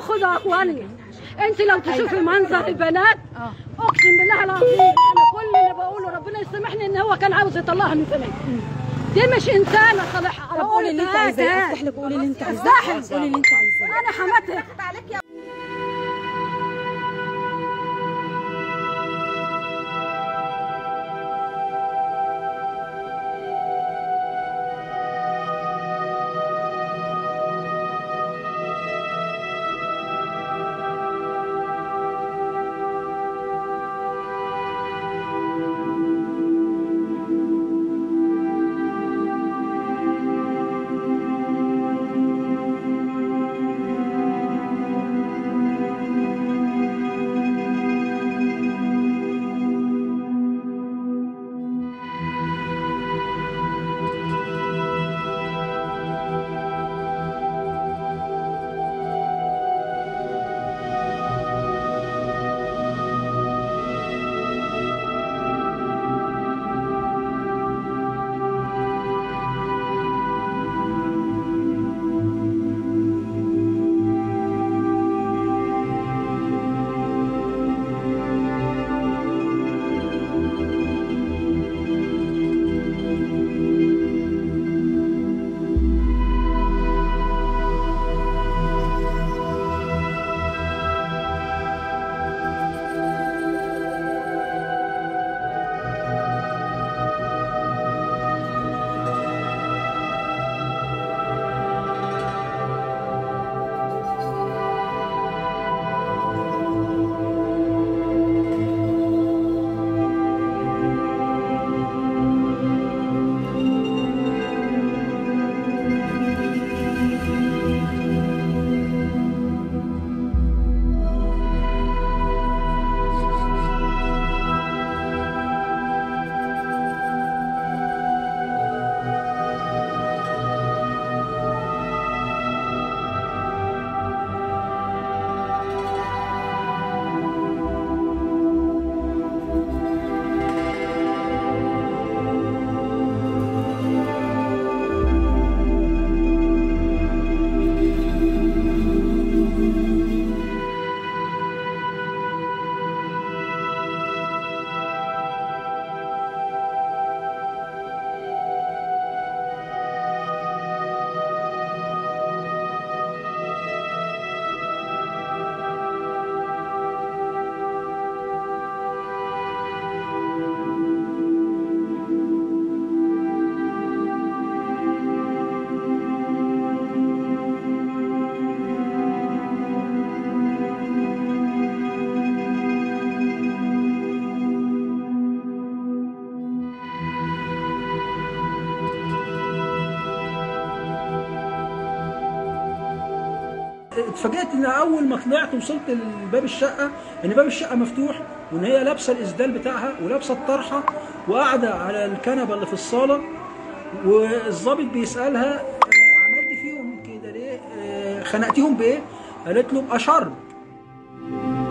خدوا يا اخواني انت لو تشوفي منظر البنات اقسم بالله العظيم انا كل اللي بقوله ربنا يسامحني ان هو كان عاوز يطلعها من زمان دي مش انسانه صالحه طب قولي اللي انت عايزاه افتح لك قولي اللي انت عايزاه افتحي. قولي اللي انت عايزاه انا حماتها اتفاجئت ان اول ما طلعت وصلت لباب الشقه ان باب الشقه مفتوح وان هي لابسه الاسدال بتاعها ولابسه الطرحه وقاعده على الكنبه اللي في الصاله والظابط بيسالها آه، عملت فيهم كده ليه؟ آه، خنقتيهم بايه؟ قالت له بأشر